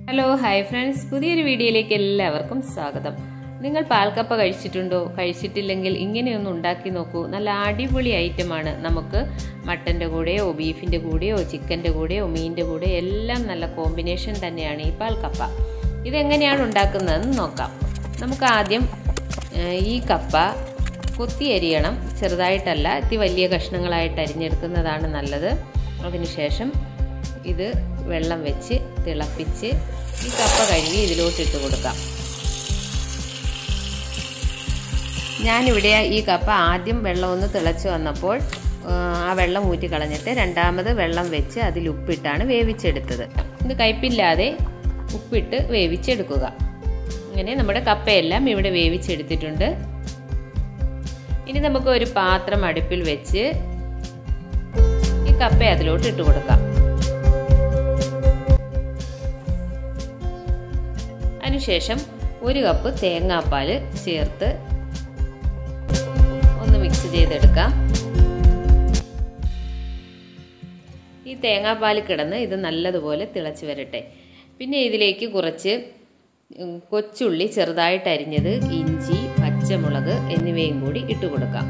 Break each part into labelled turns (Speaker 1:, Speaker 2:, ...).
Speaker 1: hello hi friends പുതിയൊരു വീഡിയോയിലേക്ക് എല്ലാവർക്കും സ്വാഗതം നിങ്ങൾ പാൽക്കപ്പ കഴിച്ചിട്ടുണ്ടോ കഴിച്ചിട്ടില്ലെങ്കിൽ ഇങ്ങനെയൊന്ന് ഉണ്ടാക്കി നോക്കൂ നല്ല അടിപൊളി ഐറ്റമാണ് നമുക്ക് മട്ടൻ്റെ കൂടെയോ ബീഫിൻ്റെ കൂടെയോ ചിക്കൻ്റെ കൂടെയോ മീനിൻ്റെ കൂടെയോ എല്ലാം നല്ല കോമ്പിനേഷൻ തന്നെയാണ് ഈ പാൽക്കപ്പ ഇതെങ്ങനെയാണ് ഉണ്ടാക്കുന്നതെന്ന് നോക്കാം നമുക്ക് ആദ്യം ഈ കപ്പ കൊത്തി അരിയണം ചെറുതായിട്ടല്ല അതി വലിയ കഷ്ണങ്ങളായിട്ട് അരിഞ്ഞെടുക്കുന്നതാണ് നല്ലത് അതിനുശേഷം ഇത് വെള്ളം വെച്ച് തിളപ്പിച്ച് ഈ കപ്പ കഴുകി ഇതിലോട്ട് ഇട്ട് കൊടുക്കാം ഞാനിവിടെ ഈ കപ്പ ആദ്യം വെള്ളം ഒന്ന് തിളച്ച് വന്നപ്പോൾ ആ വെള്ളം ഊറ്റി കളഞ്ഞിട്ട് രണ്ടാമത് വെള്ളം വെച്ച് അതിൽ ഉപ്പിട്ടാണ് വേവിച്ചെടുത്തത് ഇത് കയ്പില്ലാതെ ഉപ്പിട്ട് വേവിച്ചെടുക്കുക അങ്ങനെ നമ്മുടെ കപ്പയെല്ലാം ഇവിടെ വേവിച്ചെടുത്തിട്ടുണ്ട് ഇനി നമുക്ക് ഒരു പാത്രം അടുപ്പിൽ വെച്ച് ഈ കപ്പ അതിലോട്ട് ഇട്ട് കൊടുക്കാം അതിനുശേഷം ഒരു കപ്പ് തേങ്ങാപ്പാൽ ചേർത്ത് ഒന്ന് മിക്സ് ചെയ്തെടുക്കാം ഈ തേങ്ങാപ്പാൽ കിടന്ന് ഇത് നല്ലതുപോലെ തിളച്ച് വരട്ടെ പിന്നെ ഇതിലേക്ക് കുറച്ച് കൊച്ചുള്ളി ചെറുതായിട്ട് അരിഞ്ഞത് ഇഞ്ചി പച്ചമുളക് എന്നിവയും കൂടി ഇട്ട് കൊടുക്കാം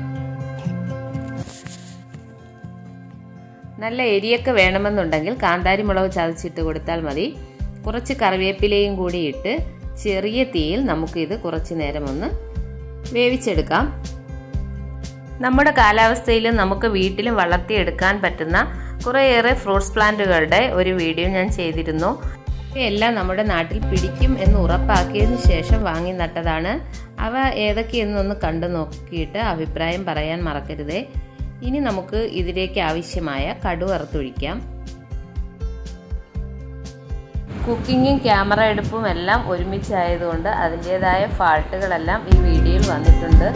Speaker 1: നല്ല എരിയൊക്കെ വേണമെന്നുണ്ടെങ്കിൽ കാന്താരി മുളക് ചതച്ചിട്ട് കൊടുത്താൽ മതി കുറച്ച് കറിവേപ്പിലയും കൂടി ഇട്ട് ചെറിയ തീയിൽ നമുക്കിത് കുറച്ച് നേരം ഒന്ന് വേവിച്ചെടുക്കാം നമ്മുടെ കാലാവസ്ഥയിൽ നമുക്ക് വീട്ടിലും വളർത്തിയെടുക്കാൻ പറ്റുന്ന കുറേയേറെ ഫ്രൂട്ട്സ് പ്ലാന്റുകളുടെ ഒരു വീഡിയോ ഞാൻ ചെയ്തിരുന്നു എല്ലാം നമ്മുടെ നാട്ടിൽ പിടിക്കും എന്ന് ഉറപ്പാക്കിയതിന് ശേഷം വാങ്ങി നട്ടതാണ് അവ ഏതൊക്കെയെന്നൊന്ന് കണ്ടു നോക്കിയിട്ട് അഭിപ്രായം പറയാൻ മറക്കരുതേ ഇനി നമുക്ക് ഇതിലേക്ക് ആവശ്യമായ കടു വറുത്തൊഴിക്കാം കുക്കിങ്ങും ക്യാമറ എടുപ്പും എല്ലാം ഒരുമിച്ചായതുകൊണ്ട് അതിൻ്റെതായ ഫാൾട്ടുകളെല്ലാം ഈ വീഡിയോയിൽ വന്നിട്ടുണ്ട്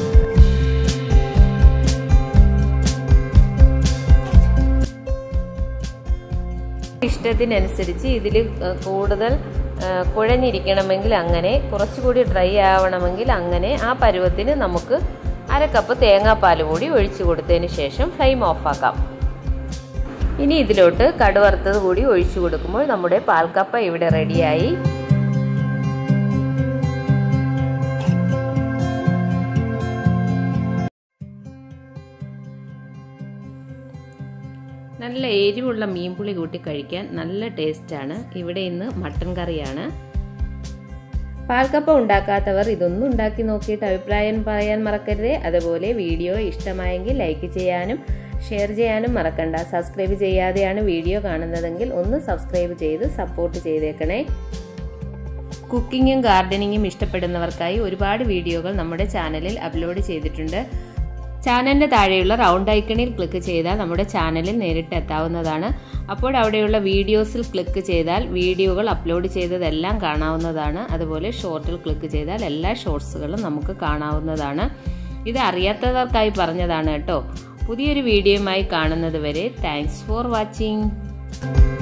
Speaker 1: ഇഷ്ടത്തിനനുസരിച്ച് ഇതിൽ കൂടുതൽ കുഴഞ്ഞിരിക്കണമെങ്കിൽ അങ്ങനെ കുറച്ചുകൂടി ഡ്രൈ ആവണമെങ്കിൽ അങ്ങനെ ആ പരുവത്തിന് നമുക്ക് അര കപ്പ് തേങ്ങാപ്പാൽ കൂടി ഒഴിച്ചു കൊടുത്തതിന് ശേഷം ഫ്ലെയിം ഓഫാക്കാം ഇനി ഇതിലോട്ട് കടുവറുത്തത് കൂടി ഒഴിച്ചു കൊടുക്കുമ്പോൾ നമ്മുടെ പാൽക്കപ്പ ഇവിടെ റെഡിയായി നല്ല എരിവുള്ള മീൻപുളി കൂട്ടി കഴിക്കാൻ നല്ല ടേസ്റ്റാണ് ഇവിടെ ഇന്ന് മട്ടൻ കറിയാണ് പാൽക്കപ്പ ഉണ്ടാക്കാത്തവർ ഇതൊന്നും ഉണ്ടാക്കി നോക്കിയിട്ട് അഭിപ്രായം പറയാൻ മറക്കരുതേ അതുപോലെ വീഡിയോ ഇഷ്ടമായെങ്കിൽ ലൈക്ക് ചെയ്യാനും ഷെയർ ചെയ്യാനും മറക്കണ്ട സബ്സ്ക്രൈബ് ചെയ്യാതെയാണ് വീഡിയോ കാണുന്നതെങ്കിൽ ഒന്ന് സബ്സ്ക്രൈബ് ചെയ്ത് സപ്പോർട്ട് ചെയ്തേക്കണേ കുക്കിങ്ങും ഗാർഡനിങ്ങും ഇഷ്ടപ്പെടുന്നവർക്കായി ഒരുപാട് വീഡിയോകൾ നമ്മുടെ ചാനലിൽ അപ്ലോഡ് ചെയ്തിട്ടുണ്ട് ചാനലിൻ്റെ താഴെയുള്ള റൗണ്ട് ഐക്കണിൽ ക്ലിക്ക് ചെയ്താൽ നമ്മുടെ ചാനലിൽ നേരിട്ട് എത്താവുന്നതാണ് അപ്പോൾ അവിടെയുള്ള വീഡിയോസിൽ ക്ലിക്ക് ചെയ്താൽ വീഡിയോകൾ അപ്ലോഡ് ചെയ്തതെല്ലാം കാണാവുന്നതാണ് അതുപോലെ ഷോർട്ടിൽ ക്ലിക്ക് ചെയ്താൽ എല്ലാ ഷോർട്സുകളും നമുക്ക് കാണാവുന്നതാണ് ഇത് അറിയാത്തവർക്കായി പറഞ്ഞതാണ് കേട്ടോ പുതിയൊരു വീഡിയോയുമായി കാണുന്നത് വരെ താങ്ക്സ് ഫോർ വാച്ചിങ്